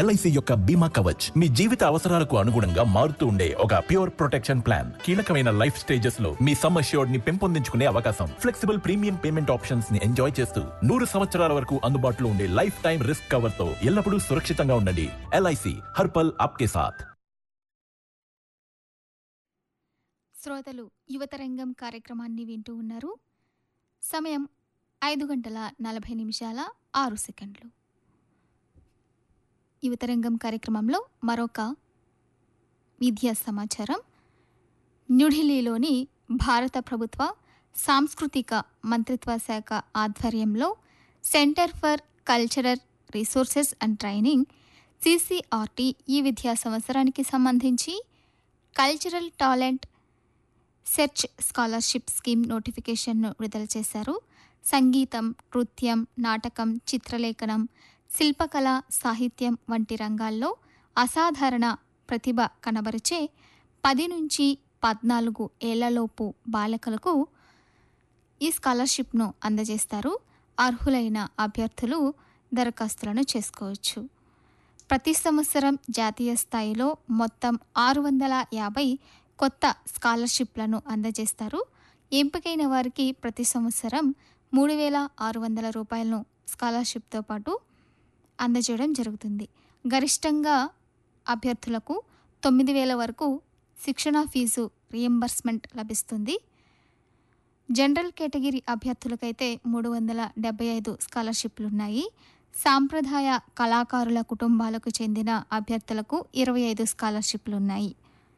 LIC యొక్క బీమా కవచ్ మీ జీవిత అవసరాలకు అనుగుణంగా మారుతూ ఉండే ఒక ప్యూర్ ప్రొటెక్షన్ ప్లాన్ కీలకమైన లైఫ్ స్టేజెస్ లో మీ సమ్ అష్యూర్డ్ ని పెంపొందించుకునే అవకాశం ఫ్లెక్సిబుల్ ప్రీమియం పేమెంట్ ఆప్షన్స్ ని ఎంజాయ్ చేస్తూ నూరు సంవత్సరాల వరకు అందుబాటులో ఉండే లైఫ్ టైం రిస్క్ కవర్ తో ఎల్లప్పుడూ సురక్షితంగా ఉండండి ఎల్ఐసి హర్పల్ ఆప్కే సాథ్ శ్రోతలు యువతరంగం కార్యక్రమాన్ని వింటూ ఉన్నారు సమయం ఐదు గంటల నలభై నిమిషాల ఆరు సెకండ్లు యువతరంగం కార్యక్రమంలో మరొక విద్యా సమాచారం న్యూఢిల్లీలోని భారత ప్రభుత్వ సాంస్కృతిక మంత్రిత్వ శాఖ ఆధ్వర్యంలో Centre for Cultural Resources and Training C C R T ఈ విద్యా సంవత్సరానికి సంబంధించి cultural talent search scholarship scheme నోటిఫికేషన్ను విడుదల చేశారు సంగీతం నృత్యం నాటకం చిత్రలేఖనం శిల్పకళ సాహిత్యం వంటి రంగాల్లో అసాధారణ ప్రతిభ కనబరిచే పది నుంచి పద్నాలుగు ఏళ్లలోపు బాలకులకు ఈ స్కాలర్షిప్ను అందజేస్తారు అర్హులైన అభ్యర్థులు దరఖాస్తులను చేసుకోవచ్చు ప్రతి సంవత్సరం జాతీయ స్థాయిలో మొత్తం ఆరు వందల యాభై కొత్త స్కాలర్షిప్లను అందజేస్తారు ఎంపికైన వారికి ప్రతి సంవత్సరం మూడు వేల ఆరు వందల రూపాయలను స్కాలర్షిప్తో పాటు అందజేయడం జరుగుతుంది గరిష్టంగా అభ్యర్థులకు తొమ్మిది వేల వరకు శిక్షణ ఫీజు రియంబర్స్మెంట్ లభిస్తుంది జనరల్ కేటగిరీ అభ్యర్థులకైతే మూడు వందల డెబ్బై ఐదు స్కాలర్షిప్లు ఉన్నాయి సాంప్రదాయ కళాకారుల కుటుంబాలకు చెందిన అభ్యర్థులకు ఇరవై ఐదు స్కాలర్షిప్లు ఉన్నాయి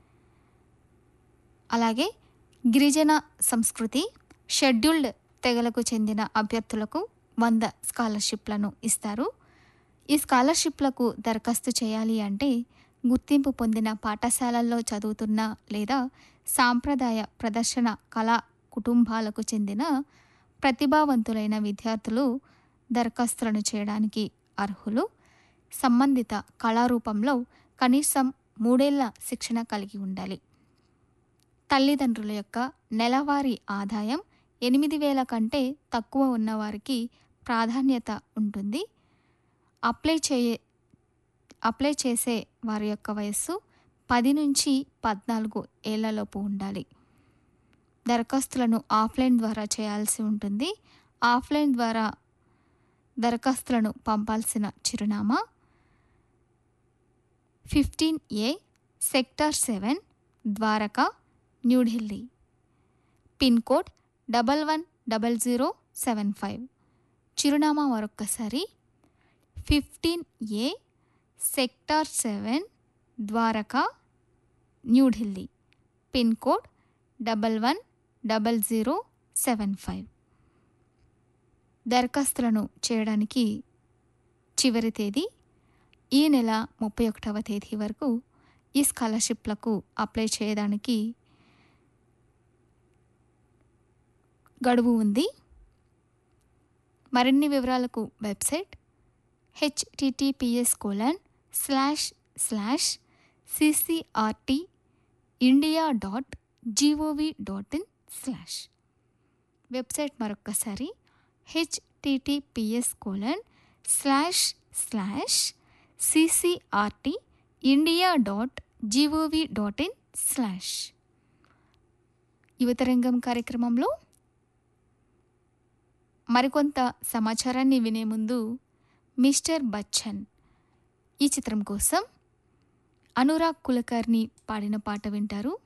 అలాగే గిరిజన సంస్కృతి షెడ్యూల్డ్ తెగలకు చెందిన అభ్యర్థులకు వంద స్కాలర్షిప్లను ఇస్తారు ఈ స్కాలర్షిప్లకు దరఖాస్తు చేయాలి అంటే గుర్తింపు పొందిన పాఠశాలల్లో చదువుతున్న లేదా సాంప్రదాయ ప్రదర్శన కళా కుటుంబాలకు చెందిన ప్రతిభావంతులైన విద్యార్థులు దరఖాస్తులను చేయడానికి అర్హులు సంబంధిత కళారూపంలో కనీసం మూడేళ్ల శిక్షణ కలిగి ఉండాలి తల్లిదండ్రుల యొక్క నెలవారీ ఆదాయం ఎనిమిది వేల కంటే తక్కువ ఉన్నవారికి ప్రాధాన్యత ఉంటుంది అప్లై చేయే అప్లై చేసే వారి యొక్క వయస్సు పది నుంచి పద్నాలుగు ఏళ్లలోపు ఉండాలి దరఖాస్తులను ఆఫ్లైన్ ద్వారా చేయాల్సి ఉంటుంది ఆఫ్లైన్ ద్వారా దరఖాస్తులను పంపాల్సిన చిరునామా fifteen A sector seven Dwarka New Delhi pin code double one double zero seven five చిరునామా మరొక్కసారి fifteen A sector seven Dwarka New Delhi pin code double one double zero seven five దరఖాస్తులను చేయడానికి చివరి తేదీ ఈ నెల ముప్పై ఒకటవ తేదీ వరకు ఈ స్కాలర్షిప్లకు అప్లై చేయడానికి గడువు ఉంది మరిన్ని వివరాలకు website H T T P S colon slash slash C C R T India dot G O V dot in slash website మరొక్కసారి H T T P S colon slash slash C C R T India dot G O V dot in slash Yuvatarangam కార్యక్రమంలో మరికొంత సమాచారాన్ని వినే ముందు మిస్టర్ బచ్చన్ ఈ చిత్రం కోసం అనురాగ్ కులకర్ని పాడిన పాట వింటారు